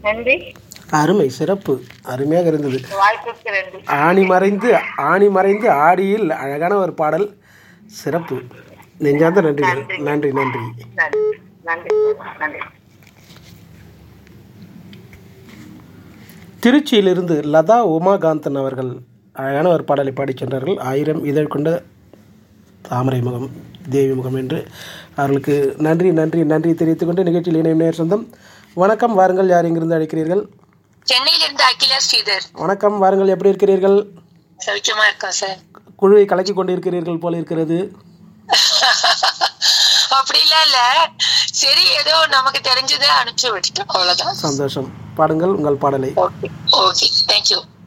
நன்றி அருமை சிறப்பு அருமையாக இருந்தது வாய்ப்புக்கு நன்றி ஆணி மறைந்து ஆணி மறைந்து ஆடியில் அழகான ஒரு பாடல் சிறப்பு நெஞ்சார்ந்த நன்றிகள் நன்றி நன்றி நன்றி நன்றி நன்றி திருச்சியிலிருந்து லதா உமாகாந்தன் அவர்கள் அழகான ஒரு பாடலை பாடிச் சென்றார்கள் ஆயிரம் இதழ் கொண்ட தாமரை முகம் தேவி முகம் என்று அவர்களுக்கு நன்றி நன்றி நன்றி தெரிவித்துக் கொண்டு நிகழ்ச்சியில் இணையும் நேர் சொந்தம் வணக்கம் வாருங்கள் யார் இங்கிருந்து அழைக்கிறீர்கள் சென்னையிலிருந்து அகிலா ஸ்ரீதர் வணக்கம் வாருங்கள் எப்படி இருக்கிறீர்கள் சௌக்கியமா இருக்கோம் சார் குழுவை கலக்கி கொண்டிருக்கிறீர்கள் போல இருக்கிறது அப்படிலாம் இல்ல சரி ஏதோ நமக்கு தெரிஞ்சதை அனுப்பிச்சு விட்டுட்டோம் அவ்வளவுதான் சந்தோஷம் பாடுங்கள் உங்கள் பாடலை ஓகே ஓகே தேங்க்யூ